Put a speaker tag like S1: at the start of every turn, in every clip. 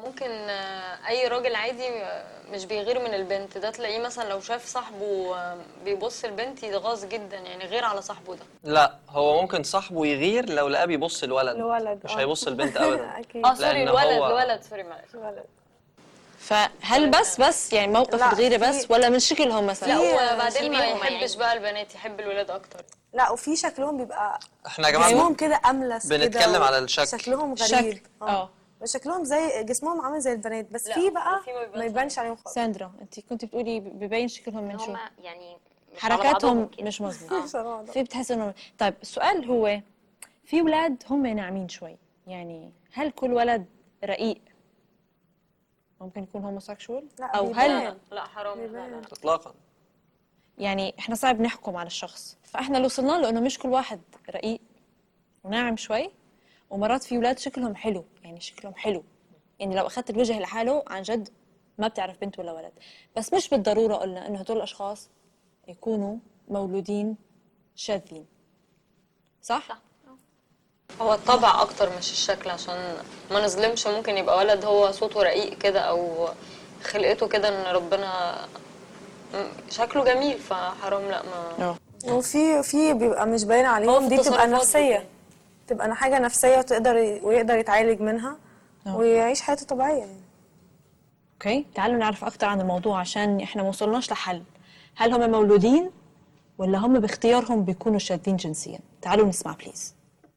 S1: ممكن آه، اي راجل عادي آه، مش بيغير من البنت ده تلاقيه مثلا لو شاف صاحبه آه، بيبص البنت يتغاظ جدا يعني غير على صاحبه ده
S2: لا هو ممكن صاحبه يغير لو لقاه بيبص الولد
S3: الولد
S2: مش
S3: آه.
S2: هيبص البنت ابدا
S3: اكيد
S1: اه سوري
S2: لأن
S1: الولد
S2: هو-
S1: الولد سوري معلش
S3: الولد
S4: فهل بس بس يعني موقف
S3: لا،
S4: الغيره
S3: في-
S4: بس ولا من شكلهم مثلا
S1: لا
S3: في-
S1: وبعدين ما
S4: شيليهم
S1: يحبش
S4: يعني.
S1: بقى البنات يحب الولاد اكتر
S3: لا وفي شكلهم بيبقى
S2: احنا يا جماعه
S3: جسمهم كده املس كده
S2: بنتكلم
S3: و-
S2: على الشكل.
S3: شكلهم غريب
S4: شكل اه
S3: شكلهم زي جسمهم عامل زي البنات بس
S1: لا،
S3: في بقى
S1: في ما بيبانش
S3: ما يبانش عليهم خالص
S4: ساندرا انت كنت بتقولي ببين شكلهم من شو
S5: هم يعني مش على
S4: حركاتهم
S5: بعضهم كده.
S4: مش مظبوطه
S3: بصراحة.
S4: في بتحس انه طيب السؤال هو في ولاد هم ناعمين شوي يعني هل كل ولد رقيق ممكن يكون هوموسيكشوال
S3: لا،
S4: او
S3: بيبان.
S4: هل
S1: لا حرام لا لا
S2: اطلاقا
S4: يعني احنا صعب نحكم على الشخص فاحنا اللي وصلنا له انه مش كل واحد رقيق وناعم شوي ومرات في ولاد شكلهم حلو يعني شكلهم حلو يعني لو اخذت الوجه لحاله عن جد ما بتعرف بنت ولا ولد بس مش بالضروره قلنا انه هدول الاشخاص يكونوا مولودين شاذين صح؟
S1: هو الطبع اكتر مش الشكل عشان ما نظلمش ممكن يبقى ولد هو صوته رقيق كده او خلقته كده ان ربنا م- شكله جميل فحرام لا ما
S4: اه
S3: وفي في بيبقى مش باين
S1: هو
S3: عليهم
S1: في
S3: دي بتبقى
S1: التصرفات
S3: نفسيه
S1: بتبان.
S3: تبقى حاجه نفسيه وتقدر ويقدر يتعالج منها ويعيش حياته طبيعيه يعني
S4: اوكي تعالوا نعرف اكثر عن الموضوع عشان احنا ما وصلناش لحل هل هم مولودين ولا هم باختيارهم بيكونوا شاذين جنسيا تعالوا نسمع بليز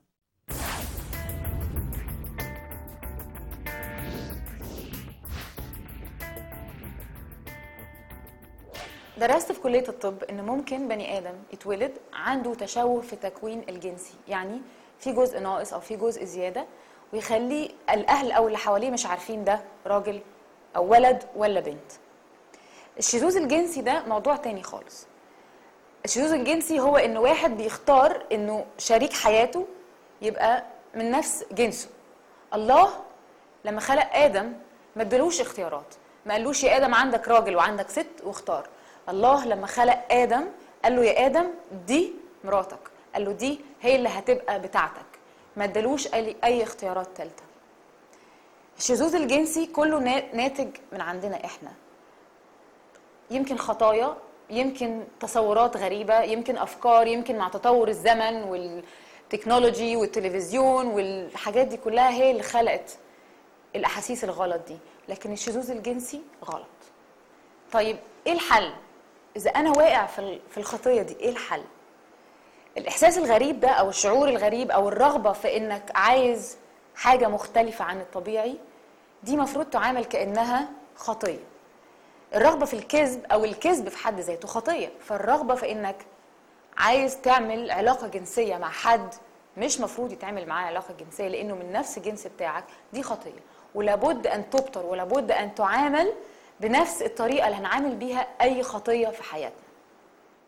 S6: درست في كلية الطب إن ممكن بني آدم يتولد عنده تشوه في التكوين الجنسي يعني في جزء ناقص أو في جزء زيادة ويخليه الأهل أو اللي حواليه مش عارفين ده راجل أو ولد ولا بنت الشذوذ الجنسي ده موضوع تاني خالص الشذوذ الجنسي هو إن واحد بيختار إنه شريك حياته يبقى من نفس جنسه الله لما خلق ادم ما ادالوش اختيارات ما قالوش يا ادم عندك راجل وعندك ست واختار الله لما خلق ادم قال له يا ادم دي مراتك قال له دي هي اللي هتبقى بتاعتك ما ادالوش اي أي اختيارات ثالثه الشذوذ الجنسي كله نا- ناتج من عندنا احنا يمكن خطايا يمكن تصورات غريبة يمكن أفكار يمكن مع تطور الزمن والتكنولوجي والتلفزيون والحاجات دي كلها هي اللي خلقت الأحاسيس الغلط دي لكن الشذوذ الجنسي غلط طيب إيه الحل؟ إذا أنا واقع في ال- في الخطية دي إيه الحل؟ الإحساس الغريب ده أو الشعور الغريب أو الرغبة في إنك عايز حاجة مختلفة عن الطبيعي دي مفروض تعامل كأنها خطية الرغبة في الكذب أو الكذب في حد ذاته خطية فالرغبة في إنك عايز تعمل علاقة جنسية مع حد مش مفروض يتعمل معاه علاقة جنسية لأنه من نفس الجنس بتاعك دي خطية ولابد أن تبطر ولابد أن تعامل بنفس الطريقة اللي هنعامل بيها أي خطية في حياتنا